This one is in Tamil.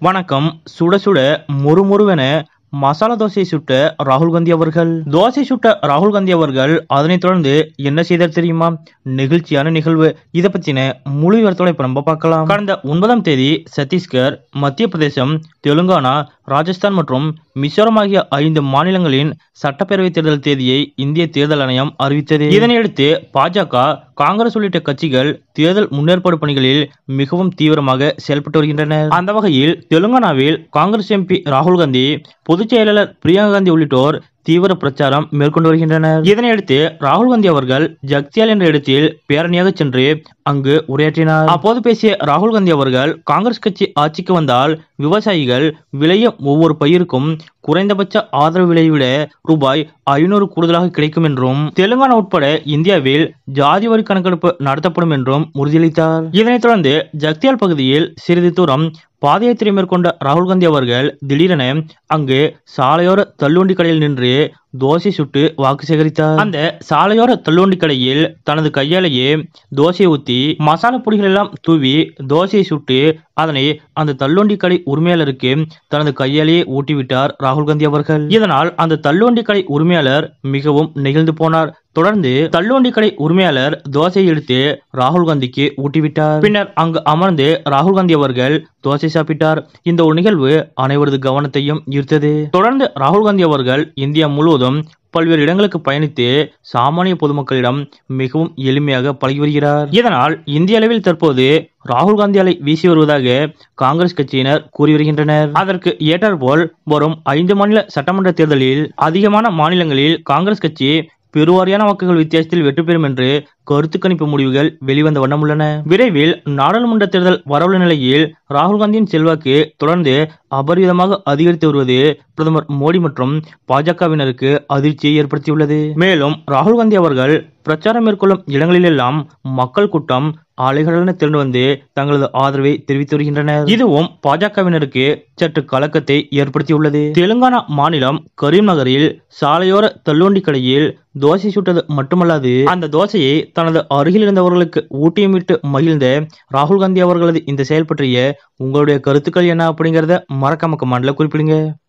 வணக்கம் சுட சுட முறுமுறுவென மசாலா தோசை சுட்ட ராகுல் காந்தி அவர்கள் தோசை சுட்ட ராகுல் காந்தி அவர்கள் அதனைத் தொடர்ந்து என்ன செய்தார் தெரியுமா நெகிழ்ச்சியான நிகழ்வு இதை பத்தின முழு விவரத்தோட இப்ப நம்ம பார்க்கலாம் கடந்த ஒன்பதாம் தேதி சத்தீஸ்கர் மத்திய பிரதேசம் தெலுங்கானா ராஜஸ்தான் மற்றும் மிசோரம் ஆகிய ஐந்து மாநிலங்களின் சட்டப்பேரவை தேர்தல் தேதியை இந்திய தேர்தல் ஆணையம் அறிவித்தது இதனையடுத்து பாஜக காங்கிரஸ் உள்ளிட்ட கட்சிகள் தேர்தல் முன்னேற்பாடு பணிகளில் மிகவும் தீவிரமாக செயல்பட்டு வருகின்றனர் அந்த வகையில் தெலுங்கானாவில் காங்கிரஸ் எம்பி ராகுல் காந்தி பொதுச் செயலாளர் பிரியங்கா காந்தி உள்ளிட்டோர் தீவிர பிரச்சாரம் மேற்கொண்டு வருகின்றனர் இதனையடுத்து ராகுல் காந்தி அவர்கள் ஜக்தியால் என்ற இடத்தில் பேரணியாக சென்று அங்கு உரையாற்றினார் அப்போது பேசிய ராகுல் காந்தி அவர்கள் காங்கிரஸ் கட்சி ஆட்சிக்கு வந்தால் விவசாயிகள் விளையும் ஒவ்வொரு பயிருக்கும் குறைந்தபட்ச ஆதரவு விலையை விட ரூபாய் ஐநூறு கூடுதலாக கிடைக்கும் என்றும் தெலுங்கானா உட்பட இந்தியாவில் ஜாதி வரி கணக்கெடுப்பு நடத்தப்படும் என்றும் உறுதியளித்தார் இதனைத் தொடர்ந்து ஜக்தியால் பகுதியில் சிறிது தூரம் பாத யாத்திரை மேற்கொண்ட ராகுல் காந்தி அவர்கள் திடீரென அங்கு சாலையோர தள்ளுவண்டி கடையில் நின்று தோசை சுட்டு வாக்கு சேகரித்தார் அந்த சாலையோர தள்ளுவண்டி கடையில் தனது கையாலேயே தோசையை ஊத்தி மசாலா பொடிகள் எல்லாம் தூவி தோசையை சுட்டு அதனை அந்த தள்ளுவண்டி கடை உரிமையாளருக்கு தனது கையாலேயே ஊட்டிவிட்டார் ராகுல் காந்தி அவர்கள் இதனால் அந்த தள்ளுவண்டி கடை உரிமையாளர் மிகவும் நெகிழ்ந்து போனார் தொடர்ந்து தள்ளுவண்டி கடை உரிமையாளர் தோசையை எடுத்து ராகுல் காந்திக்கு ஊட்டிவிட்டார் பின்னர் அங்கு அமர்ந்து ராகுல் காந்தி அவர்கள் தோசை சாப்பிட்டார் இந்த ஒரு நிகழ்வு அனைவரது கவனத்தையும் ஈர்த்தது தொடர்ந்து ராகுல் காந்தி அவர்கள் இந்தியா முழுவதும் பல்வேறு இடங்களுக்கு பயணித்து சாமானிய பொதுமக்களிடம் மிகவும் எளிமையாக பழகி வருகிறார் இதனால் இந்திய அளவில் தற்போது ராகுல் காந்தி அலை வீசி வருவதாக காங்கிரஸ் கட்சியினர் கூறி வருகின்றனர் அதற்கு ஏற்றாற்போல் வரும் ஐந்து மாநில சட்டமன்ற தேர்தலில் அதிகமான மாநிலங்களில் காங்கிரஸ் கட்சி பெருவாரியான வாக்குகள் வித்தியாசத்தில் வெற்றி பெறும் என்று கருத்து கணிப்பு முடிவுகள் வெளிவந்த வண்ணம் உள்ளன விரைவில் நாடாளுமன்ற தேர்தல் வரவுள்ள நிலையில் ராகுல் காந்தியின் செல்வாக்கு தொடர்ந்து அபரிவிதமாக அதிகரித்து வருவது பிரதமர் மோடி மற்றும் பாஜகவினருக்கு அதிர்ச்சியை ஏற்படுத்தியுள்ளது மேலும் ராகுல் காந்தி அவர்கள் பிரச்சாரம் மேற்கொள்ளும் இடங்களிலெல்லாம் மக்கள் கூட்டம் ஆலைகளுடன் திரண்டு வந்து தங்களது ஆதரவை தெரிவித்து வருகின்றனர் இதுவும் பாஜகவினருக்கு சற்று கலக்கத்தை ஏற்படுத்தியுள்ளது தெலுங்கானா மாநிலம் கரீம் நகரில் சாலையோர தள்ளுவண்டி கடையில் தோசை சுட்டது மட்டுமல்லாது அந்த தோசையை தனது அருகில் இருந்தவர்களுக்கு ஊட்டியும் விட்டு மகிழ்ந்த ராகுல் காந்தி அவர்களது இந்த செயல் பற்றிய உங்களுடைய கருத்துக்கள் என்ன அப்படிங்கறத மறக்காம கமெண்ட்ல குறிப்பிடுங்க